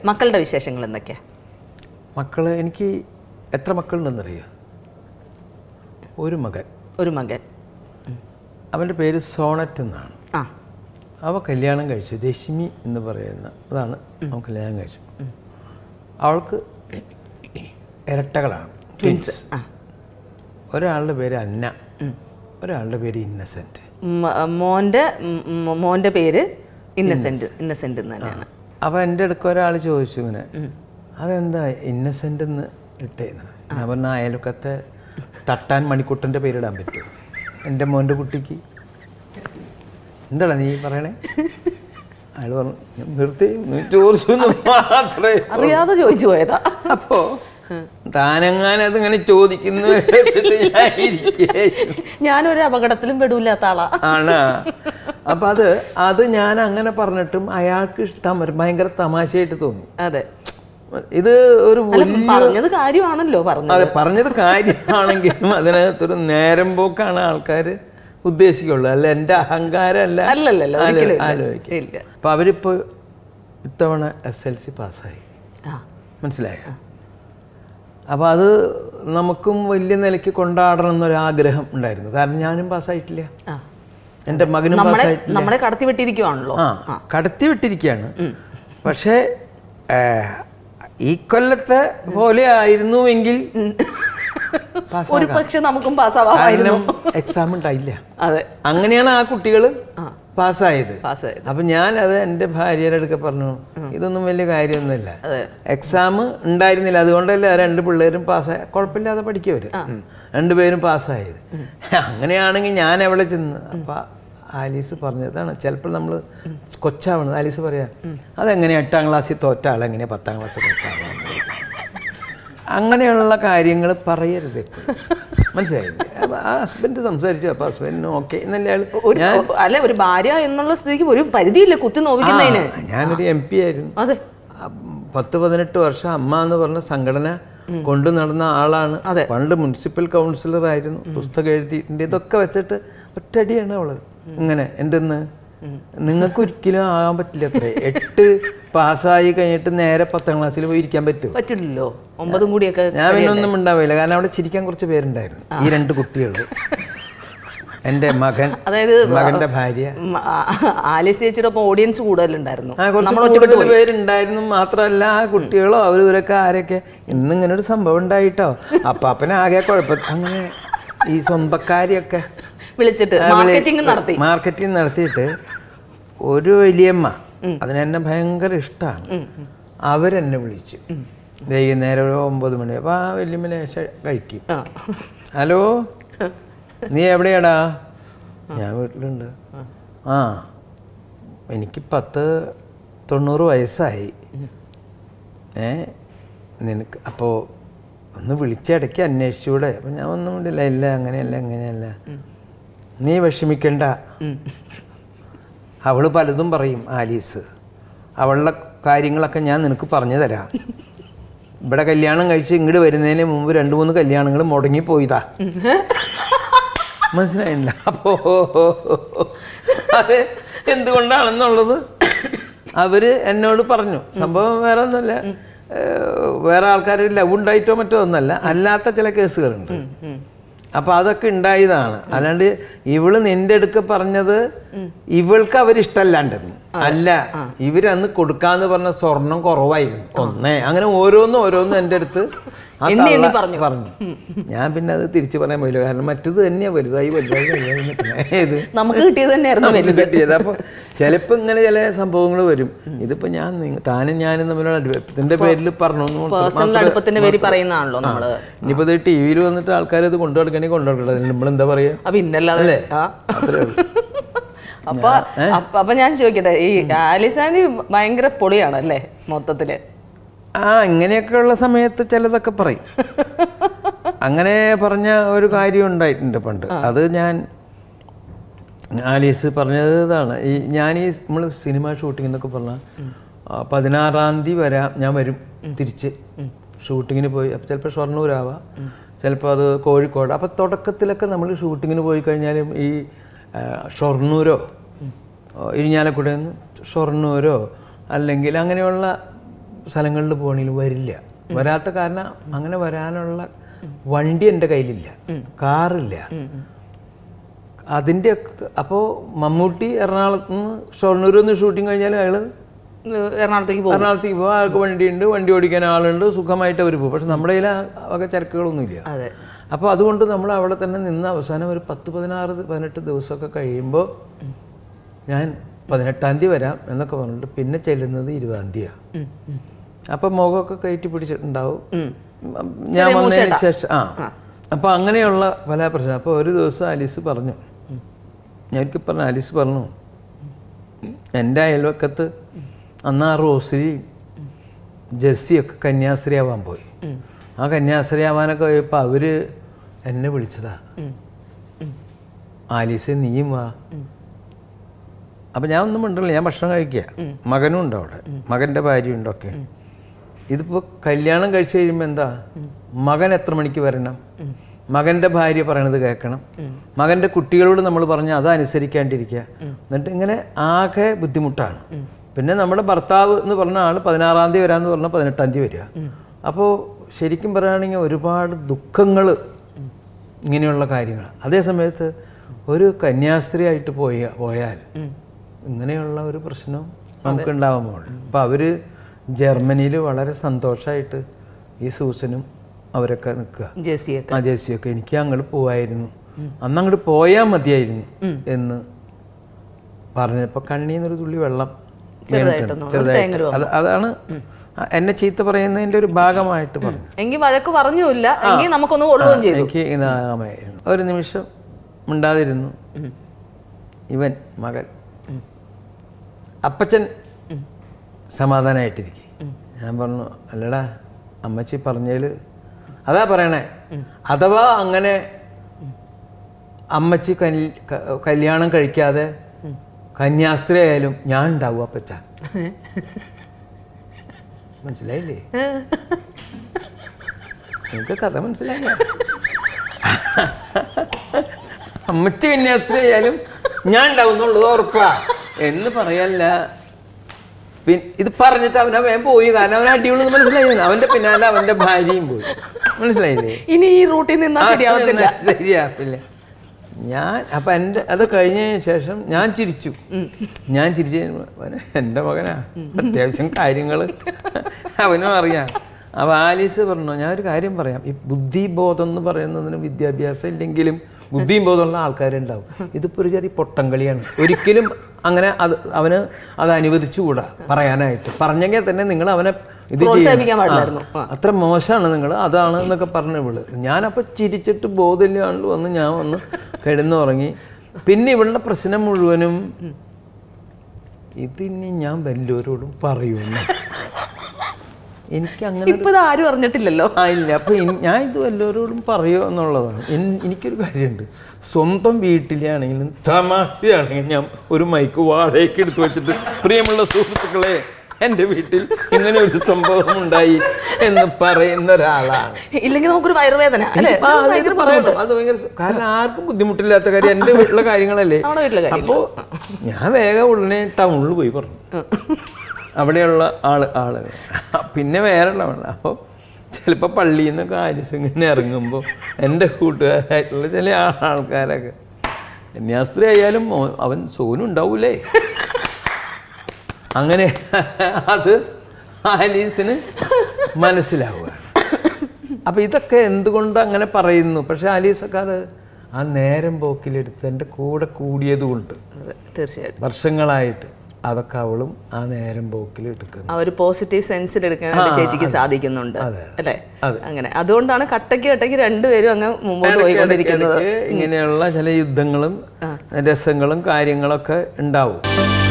മക്കളുടെ വിശേഷങ്ങൾ എന്തൊക്കെയാ മക്കൾ എനിക്ക് എത്ര മക്കളുണ്ടെന്നറിയോ ഒരു മകൻ ഒരു മകൻ അവൻ്റെ പേര് സോണറ്റ് എന്നാണ് ആ അവ കല്യാണം കഴിച്ചു രശ്മി എന്ന് പറയുന്ന അതാണ് അവൻ കല്യാണം കഴിച്ചു അവൾക്ക് ഇരട്ടകളാണ് ട്വിൻസ് ആ ഒരാളുടെ പേര് അന്ന ഒരാളുടെ പേര് ഇന്നസെൻറ്റ് മ- മോന്റെ മ- മോന്റെ പേര് ഇന്നസെന്റ് ഇന്നസെന്റ് എന്ന് തന്നെയാണ് അപ്പോൾ എൻ്റെ അടുക്ക ഒരാൾ ചോദിച്ചു ഇങ്ങനെ അതെന്താ ഇന്നസെൻ്റ് എന്ന് ഇട്ടേന്ന് ഞാൻ പറഞ്ഞ അയൽക്കത്തെ തട്ടാൻ മണിക്കുട്ടൻ്റെ പേരിടാൻ പറ്റുമോ എൻ്റെ മോൻ്റെ കുട്ടിക്ക് എന്താടാ നീ പറയണേ അയാൾ പറഞ്ഞു "ഞാൻ വെറുതെ ഒന്ന് ചോദിച്ചു എന്ന് മാത്രമേ അറിയാതെ ചോദിച്ചു പോയതാ അപ്പോ താനെങ്ങാനും അതിങ്ങനെ ചോദിക്കുന്നു വെച്ചിട്ട് ഞാൻ ഇരിക്കുകയായിരുന്നു. ഞാനൊരു അപകടത്തിലും പെടൂല്ലാത്ത ആളാ ആണ് അപ്പൊ അത് അത് ഞാൻ അങ്ങനെ പറഞ്ഞിട്ടും അയാൾക്ക് ഇഷ്ടം വരും ഭയങ്കര തമാശയായിട്ട് തോന്നി അതെ ഇത് ഒരു അല്ല വലിയ- പറഞ്ഞത് കാര്യമാണല്ലോ പറഞ്ഞത് അതെ പറഞ്ഞത് കാര്യമാണെങ്കിലും അതിനകത്തൊരു നേരം പോക്കാണ് ആൾക്കാർ ഉദ്ദേശിക്കുള്ളൂ അല്ല എൻ്റെ അഹങ്കാരമല്ല അല്ലല്ലല്ലോ, ആലോ- ഒരിക്കലും ഇല്ല. ആലോചിക്കുക ഇല്ല. അപ്പൊ അവരിപ്പോ ഇത്തവണ എസ് എൽ സി പാസ്സായി ആ മനസ്സിലായോ അപ്പോൾ അത് നമുക്കും വലിയ നിലയ്ക്ക് കൊണ്ടാടണം എന്നൊരു ആഗ്രഹം ഉണ്ടായിരുന്നു കാരണം ഞാനും പാസ്സായിട്ടില്ല ആ എൻ്റെ മകനും നമ്മളെ പാസ്സായിട്ടില്ല നമ്മളെ കടത്തി വിട്ടിരിക്കുവാണല്ലോ ആ കടത്തി വിട്ടിരിക്കുകയാണ് പക്ഷേ ഏഹ്, ഈ കൊല്ലത്തെ പോലെ ആയിരുന്നുവെങ്കിൽ ഒരു പക്ഷെ നമുക്കും പാസ്സാവാമായിരുന്നു എക്സാം ഉണ്ടായില്ല അതെ അങ്ങനെയാണ് ആ കുട്ടികൾ പാസ്സായത് പാസ്സായത് അപ്പൊ ഞാൻ അത് എൻ്റെ ഭാര്യയുടെ അടുക്ക പറഞ്ഞു ഇതൊന്നും വലിയ കാര്യമൊന്നുമില്ല അതെ എക്സാം ഉണ്ടായിരുന്നില്ല അതുകൊണ്ടല്ല രണ്ട് പിള്ളേരും പാസ്സായ കുഴപ്പമില്ലാതെ പഠിക്കവര് രണ്ടുപേരും പാസ്സായത് അങ്ങനെയാണെങ്കിൽ ഞാൻ എവിടെ ചെന്ന് അപ്പൊ ആലീസ് പറഞ്ഞതാണ് ചിലപ്പോൾ നമ്മൾ കൊച്ചാവണത് ആലീസ് പറയാ അതെങ്ങനെ എട്ടാം ക്ലാസ്സിൽ തോറ്റ ആളെങ്ങനെ പത്താം ക്ലാസ് പാസ്സാവുന്നത് അങ്ങനെയുള്ള കാര്യങ്ങൾ പറയരുത് എപ്പോഴും. മനസ്സിലായില്ലേ അപ്പൊ ആ ഹസ്ബൻഡ് സംസാരിച്ചു അപ്പൊ ഹസ്ബൻഡിന് ഓക്കെ എന്നല്ലേ ആള് ഒരു അല്ല ഒരു ഭാര്യ എന്നുള്ള സ്ഥിതിക്ക് ഒരു പരിധിയില്ല കുത്തി നോവിക്കുന്നതിന് ആ, ഞാനൊരു എം പി ആയിരുന്നു അതെ ആ, പത്ത് പതിനെട്ട് വർഷം അമ്മ എന്ന് പറഞ്ഞ സംഘടന കൊണ്ടു നടന്ന ആളാണ് അതെ. പണ്ട് മുനിസിപ്പൽ കൗൺസിലർ ആയിരുന്നു പുസ്തകം എഴുതിയിട്ടുണ്ട് ഇതൊക്കെ വെച്ചിട്ട് ഒറ്റടിയാണ് അവള് ഇങ്ങനെ എന്തെന്ന് നിങ്ങൾക്ക് ഒരിക്കലും ആകാൻ പറ്റില്ല അത്രേ എട്ട് പാസ്സായി കഴിഞ്ഞിട്ട് നേരെ പത്താം ക്ലാസ്സിൽ പോയി ഇരിക്കാൻ പറ്റുമോ പറ്റില്ലല്ലോ ഒമ്പതും കൂടിയൊക്കെ ഞാൻ പിന്നെ ഒന്നും ഉണ്ടാവില്ല കാരണം അവിടെ ചിരിക്കാൻ കുറച്ച് പേരുണ്ടായിരുന്നു ഈ രണ്ട് കുട്ടികൾ എൻ്റെ മകൻ അതായത് മകന്റെ ഭാര്യ ഉം, ആ- ആലിസ് ചേച്ചിയുടെ ഒപ്പം ഓഡിയൻസ് കൂടുതലുണ്ടായിരുന്നു ആ കുറച്ച് നമ്മൾ ഒറ്റപ്പെട്ടു കൂടുതൽ പേരുണ്ടായിരുന്നു മാത്രമല്ല ആ കുട്ടികളോ അവർ ഇവരൊക്കെ ആരൊക്കെ ഇന്ന് ഇങ്ങനെ ഒരു സംഭവം ഉണ്ടായിട്ടോ അപ്പാപ്പനെ ആകെ കുഴപ്പം അങ്ങനെ ഈ സ്വന്തക്കാരിയൊക്കെ വിളിച്ചിട്ട് മാർക്കറ്റിംഗ് നടത്തി മാർക്കറ്റിംഗ് നടത്തിയിട്ട് ഒരു വലിയമ്മ അതിനെന്നെ ഭയങ്കര ഇഷ്ടമാണ് അവരെന്നെ വിളിച്ചു വൈകുന്നേരം ഒരു ഒമ്പത് മണി അപ്പോൾ ആ വലിയമ്മ ലേശം കഴിക്കും ആ. ഹലോ നീ എവിടെയാടാ ഞാൻ വീട്ടിലുണ്ട് ആ എനിക്ക് പത്ത് തൊണ്ണൂറ് വയസ്സായി ഏ നിനക്ക് അപ്പോൾ ഒന്ന് വിളിച്ചിടയ്ക്ക് അന്വേഷിച്ചൂടെ അപ്പം ഞാൻ ഒന്നും ഇല്ല ഇല്ല അങ്ങനെയല്ല അങ്ങനെയല്ല നീ വിഷമിക്കണ്ട അവള് പലതും പറയും ആലീസ് അവളുടെ കാര്യങ്ങളൊക്കെ ഞാൻ നിനക്ക് പറഞ്ഞു തരാം ഇവിടെ കല്യാണം കഴിച്ച് ഇങ്ങോട്ട് വരുന്നതിന് മുമ്പ് രണ്ട് മൂന്ന് കല്യാണങ്ങൾ മുടങ്ങിപ്പോയതാ മനസ്സിലായില്ല അപ്പോ അത് എന്തുകൊണ്ടാണെന്നുള്ളത് അവര് എന്നോട് പറഞ്ഞു സംഭവം വേറെ ഒന്നുമല്ല ഏഹ് വേറെ ആൾക്കാർ ലവ് ഉണ്ടായിട്ടോ മറ്റോ ഒന്നല്ല അല്ലാത്ത ചില കേസുകളുണ്ട് അപ്പൊ അതൊക്കെ ഉണ്ടായതാണ് അല്ലാണ്ട് ഇവള് നിന്റെ അടുക്ക പറഞ്ഞത് ഇവൾക്ക് അവരിഷ്ടല്ലാണ്ടെന്ന് അല്ല ഇവരന്ന് കൊടുക്കാന്ന് പറഞ്ഞ സ്വർണം കുറവായിരുന്നു ഒന്നേ അങ്ങനെ ഓരോന്നും ഓരോന്നും എൻ്റെ അടുത്ത് ആ എണ്ണി എണ്ണി തള്ള പറഞ്ഞു. പറഞ്ഞു ഞാൻ പിന്നെ അത് തിരിച്ചു പറയാൻ പോയില്ല കാരണം മറ്റത് തന്നെയാ വലുതായി വലുതായി വലുതായി നിൽക്കണേ. ഇത് നമുക്ക് കിട്ടിയത് തന്നെയായിരുന്നു നമുക്ക് വലുത് കിട്ടിയത് അപ്പൊ ചിലപ്പോ ഇങ്ങനെ ചില സംഭവങ്ങൾ വരും ഇതിപ്പോ ഞാൻ നിങ്ങ- താനും ഞാനും തമ്മിലുള്ള അടുപ്പത്തിന്റെ പേരിൽ പറഞ്ഞു എന്ന് മാത്രം- പേഴ്സണൽ അടുപ്പത്തിന്റെ പേര് പറയുന്നതാണല്ലോ നമ്മള് ഇനിയിപ്പോ ഇത് ടി വിയിൽ വന്നിട്ട് ആൾക്കാർ ഇത് കൊണ്ടു നടക്കണമെങ്കിൽ കൊണ്ടു നടക്കട്ടെ നമ്മൾ എന്താ പറയാ അപ്പൊ ഇന്നല്ലാതെ അല്ലേ ആ. അത്രേ ഉള്ളൂ അപ്പൊ അപ്പൊ അപ്പൊ ഞാൻ ചോദിക്കട്ടെ ഈ ആലിസാനി ഭയങ്കര പൊളിയാണ് അല്ലേ മൊത്തത്തില് ആ ഇങ്ങനെയൊക്കെയുള്ള സമയത്ത് ചിലതൊക്കെ പറയും അങ്ങനെ പറഞ്ഞ ഒരു കാര്യം ഉണ്ടായിട്ടുണ്ട് പണ്ട് അത് ഞാൻ ആലീസ് പറഞ്ഞത് ഇതാണ് ഈ ഞാൻ ഈ നമ്മൾ സിനിമ ഷൂട്ടിംഗ് എന്നൊക്കെ പറഞ്ഞാൽ പതിനാറാം തീയതി വരാം ഞാൻ വരും തിരിച്ച് ഷൂട്ടിങ്ങിന് പോയി അപ്പോൾ ചിലപ്പോൾ ഷൊർണൂരാവാം ചിലപ്പോൾ അത് കോഴിക്കോട് അപ്പോൾ തുടക്കത്തിലൊക്കെ നമ്മൾ ഷൂട്ടിങ്ങിന് പോയി കഴിഞ്ഞാലും ഈ ആ, ഷൊർണൂരോ ഇരിഞ്ഞാലക്കുടയിൽ നിന്ന് ഷൊർണൂരോ അല്ലെങ്കിൽ അങ്ങനെയുള്ള സ്ഥലങ്ങളിൽ പോകണമെങ്കിൽ വരില്ല വരാത്ത കാരണം അങ്ങനെ വരാനുള്ള വണ്ടി എൻ്റെ കയ്യിലില്ല കാറില്ല അതിൻ്റെ അപ്പോൾ മമ്മൂട്ടി എറണാകുളത്ത് നിന്ന് ഷൊർണൂരിൽ നിന്ന് ഷൂട്ടിങ് കഴിഞ്ഞാൽ അയാൾ ഏഹ് എറണാകുളത്തേക്ക് പോകും എറണാകുളത്തേക്ക് പോകും ആൾക്ക് വണ്ടിയുണ്ട് വണ്ടി ഓടിക്കാൻ ആളുണ്ട് സുഖമായിട്ട് അവർ പോകും പക്ഷെ നമ്മുടെ കയ്യിൽ ആ വക ചരക്കുകളൊന്നുമില്ല അതെ അപ്പോൾ അതുകൊണ്ട് നമ്മൾ അവിടെ തന്നെ നിന്ന് അവസാനം ഒരു പത്ത് പതിനാറ് പതിനെട്ട് ദിവസമൊക്കെ കഴിയുമ്പോൾ ഞാൻ പതിനെട്ടാം തീയതി വരാം എന്നൊക്കെ പറഞ്ഞിട്ട് പിന്നെ ചെല്ലുന്നത് ഇരുപതാം തീയതിയാണ് ഉം, ഉം. അപ്പം മുഖമൊക്കെ കയറ്റി പിടിച്ചിട്ടുണ്ടാവും ഉം. ഞാൻ വന്നതിന് ശേഷം ആ അപ്പോൾ അങ്ങനെയുള്ള പല പ്രശ്നം അപ്പോൾ ഒരു ദിവസം ആലീസ് പറഞ്ഞു ഞാനൊക്കെ പറഞ്ഞു ആലീസ് പറഞ്ഞു എൻ്റെ അയൽവക്കത്ത് അന്ന് ആ റോസരി ജസ്സിയൊക്കെ കന്യാസ്ത്രീ ആവാൻ പോയി ആ കന്യാസ്ത്രീ ആവാനൊക്കെ പോയപ്പോൾ അവർ എന്നെ വിളിച്ചതാ ആലീസ് നീയും വാ അപ്പം ഞാൻ ഒന്നും മിണ്ടില്ല ഞാൻ ഭക്ഷണം കഴിക്കുക മകനും ഉണ്ട് അവിടെ മകൻ്റെ ഭാര്യയുണ്ട് ഒക്കെ ഇതിപ്പോൾ കല്യാണം കഴിച്ചു കഴിയുമ്പോൾ എന്താ മകൻ എത്ര മണിക്ക് വരണം മകൻ്റെ ഭാര്യ പറയണത് കേൾക്കണം മകൻ്റെ കുട്ടികളോട് നമ്മൾ പറഞ്ഞാൽ അത് അനുസരിക്കാണ്ടിരിക്കുക എന്നിട്ട് ഇങ്ങനെ ആകെ ബുദ്ധിമുട്ടാണ് പിന്നെ നമ്മുടെ ഭർത്താവ് എന്ന് പറഞ്ഞ ആൾ പതിനാറാം തീയതി വരാമെന്ന് പറഞ്ഞാൽ പതിനെട്ടാം തീയതി വരിക അപ്പോൾ ശരിക്കും പറയുകയാണെങ്കിൽ ഒരുപാട് ദുഃഖങ്ങൾ ഇങ്ങനെയുള്ള കാര്യങ്ങൾ അതേ സമയത്ത് ഒരു കന്യാസ്ത്രീ ആയിട്ട് പോയ പോയാൽ ഇങ്ങനെയുള്ള ഒരു പ്രശ്നം നമുക്ക് ഉണ്ടാവാൻ അപ്പം അവർ ജർമ്മനിയിൽ വളരെ സന്തോഷമായിട്ട് ഈ സൂസനും അവരൊക്കെ നിൽക്കുക ജെസ്സിയൊക്കെ ആ ജേസിയൊക്കെ എനിക്ക് അങ്ങോട്ട് പോവായിരുന്നു അന്ന് അങ്ങോട്ട് പോയാൽ മതിയായിരുന്നു എന്ന് പറഞ്ഞപ്പോൾ കണ്ണീന്നൊരു തുള്ളി വെള്ളം ചെറുതായിട്ടൊന്ന് ചെറുതായിട്ട് അത് അതാണ് ആ എന്നെ ചീത്ത പറയുന്നതിൻ്റെ ഒരു ഭാഗമായിട്ട് പറഞ്ഞു എങ്കിൽ വഴക്ക് പറഞ്ഞുമില്ല എങ്കിൽ നമുക്കൊന്ന് കൊള്ളുകയും ചെയ്തു എനിക്ക് ഇതാകാമായിരുന്നു ഒരു നിമിഷം മിണ്ടാതിരുന്നു ഇവൻ മകൻ അപ്പച്ചൻ സമാധാനമായിട്ടിരിക്കും ഞാൻ പറഞ്ഞു അല്ലടാ അമ്മച്ചി പറഞ്ഞതിൽ അതാ പറയണേ അഥവാ അങ്ങനെ അമ്മച്ചി കൽ- ക- കല്യാണം കഴിക്കാതെ കന്യാസ്ത്രീ ആയാലും ഞാൻ ഉണ്ടാവും അപ്പച്ച മനസ്സിലായില്ലേ നിങ്ങൾക്ക് കഥ മനസ്സിലായില്ല അമ്മച്ചി കന്യാസ്ത്രീ ആയാലും ഞാൻ ഉണ്ടാവും എന്നുള്ളത് ഉറപ്പാ എന്ന് പറയല്ല പിന്നെ ഇത് പറഞ്ഞിട്ട് അവൻ അവൻ പോയി കാരണം അവൻ അടിയുള്ളത് മനസ്സിലായി അവന്റെ പിന്നാലെ അവന്റെ ഭാര്യയും പോയി മനസ്സിലായില്ലേ ഇനി ഈ റൂട്ടിൽ നിന്നാ ശരിയാവത്തില്ല ശരിയാപ്പില്ല ഞാൻ അപ്പൊ എൻ്റെ അത് കഴിഞ്ഞതിന് ശേഷം ഞാൻ ചിരിച്ചു ഞാൻ ചിരിച്ചു കഴിയുമ്പോ അവന് എൻ്റെ മകനാ അത്യാവശ്യം കാര്യങ്ങൾ അവനും അറിയാം അപ്പൊ ആലീസ് പറഞ്ഞു ഞാൻ ഒരു കാര്യം പറയാം ഈ ബുദ്ധിബോധം എന്ന് പറയുന്നതിന് വിദ്യാഭ്യാസം ഇല്ലെങ്കിലും ബുദ്ധിയും ബോധമുള്ള ആൾക്കാരുണ്ടാവും ഇതിപ്പോ ഒരു ചെറിയ പൊട്ടങ്കളിയാണ് ഒരിക്കലും അങ്ങനെ അത് അവന് അത് അനുവദിച്ചുകൂടാ പറയാനായിട്ട് പറഞ്ഞെങ്കിൽ തന്നെ നിങ്ങൾ അവനെ ഇത് പ്രോത്സാഹിപ്പിക്കാൻ ചെയ്യണം. പാടില്ലായിരുന്നു. ആ. അത്ര മോശമാണ് നിങ്ങൾ അതാണ് എന്നൊക്കെ പറഞ്ഞു ഇവള് ഞാനപ്പോൾ ചിരിച്ചിട്ട് ബോധമില്ലാണ്ട് വന്ന് ഞാൻ വന്ന് കിടന്നുറങ്ങി പിന്നെ ഇവളുടെ പ്രശ്നം മുഴുവനും ഇതിനി ഞാൻ വല്ലവരോടും പറയുന്നു എനിക്ക് അങ്ങനെ ഇപ്പൊ ഇത് ആരും അറിഞ്ഞിട്ടില്ലല്ലോ ആ ഇല്ല അപ്പൊ ഇനി- ഞാൻ ഇത് വല്ലവരോടും പറയോ എന്നുള്ളതാണ് എൻ- എനിക്കൊരു കാര്യമുണ്ട് സ്വന്തം വീട്ടിലാണെങ്കിലും തമാശയാണെങ്കിലും ഞാൻ ഒരു മൈക്ക് വാടകയ്ക്ക് എടുത്തു വെച്ചിട്ട് പ്രിയമുള്ള സുഹൃത്തുക്കളെ എൻ്റെ വീട്ടിൽ ഇങ്ങനെ ഒരു സംഭവം ഉണ്ടായി എന്ന് പറയുന്ന ഒരാളാണ് ഇല്ലെങ്കിൽ നമുക്കൊരു വയറുവേദന അല്ലേ ആ, അത് ഇത് പറയണം. അത് ഭയങ്കര സ- കാരണം ആർക്കും ബുദ്ധിമുട്ടില്ലാത്ത കാര്യം എൻ്റെ വീട്ടിലെ കാര്യങ്ങളല്ലേ നമ്മുടെ വീട്ടിലെ കാര്യം അപ്പോൾ ഞാൻ വേഗം ഉടനെ ടൗണിൽ പോയി പറഞ്ഞു അവിടെയുള്ള ആള് ആള് പിന്നെ വേറെ ഉള്ളവല്ല അപ്പോൾ ചിലപ്പോൾ പള്ളിയിൽ നിന്നൊക്കെ ആരിസ് ഇങ്ങനെ ഇറങ്ങുമ്പോൾ എൻ്റെ കൂട്ടുകാരായിട്ടുള്ള ചില ആൾക്കാരൊക്കെ കന്യാസ്ത്രീ ആയാലും മോ- അവൻ സോനും ഉണ്ടാവൂലേ അങ്ങനെ അത് ആലീസിന് മനസ്സിലാവുക അപ്പൊ ഇതൊക്കെ എന്തുകൊണ്ട് അങ്ങനെ പറയുന്നു പക്ഷെ ആലീസൊക്കെ അത് ആ നേരം പോക്കിലെടുത്ത് എൻ്റെ കൂടെ കൂടിയത് കൊണ്ട് അതെ, തീർച്ചയായിട്ടും വർഷങ്ങളായിട്ട് അതൊക്കെ അവളും ആ നേരം പോക്കിൽ എടുക്കുന്നു ആ ഒരു പോസിറ്റീവ് സെൻസിൽ എടുക്കാനായിട്ട് ചേച്ചിക്ക് സാധിക്കുന്നുണ്ട് അല്ലേ അതെ. അങ്ങനെ അതുകൊണ്ടാണ് കട്ടയ്ക്ക് കട്ടയ്ക്ക് രണ്ടുപേരും അങ്ങ് മുമ്പോട്ട് പോയിക്കൊണ്ടിരിക്കുന്നത് ഇടയ്ക്ക് ഇങ്ങനെയുള്ള ചില യുദ്ധങ്ങളും രസങ്ങളും കാര്യങ്ങളൊക്കെ ഉണ്ടാവും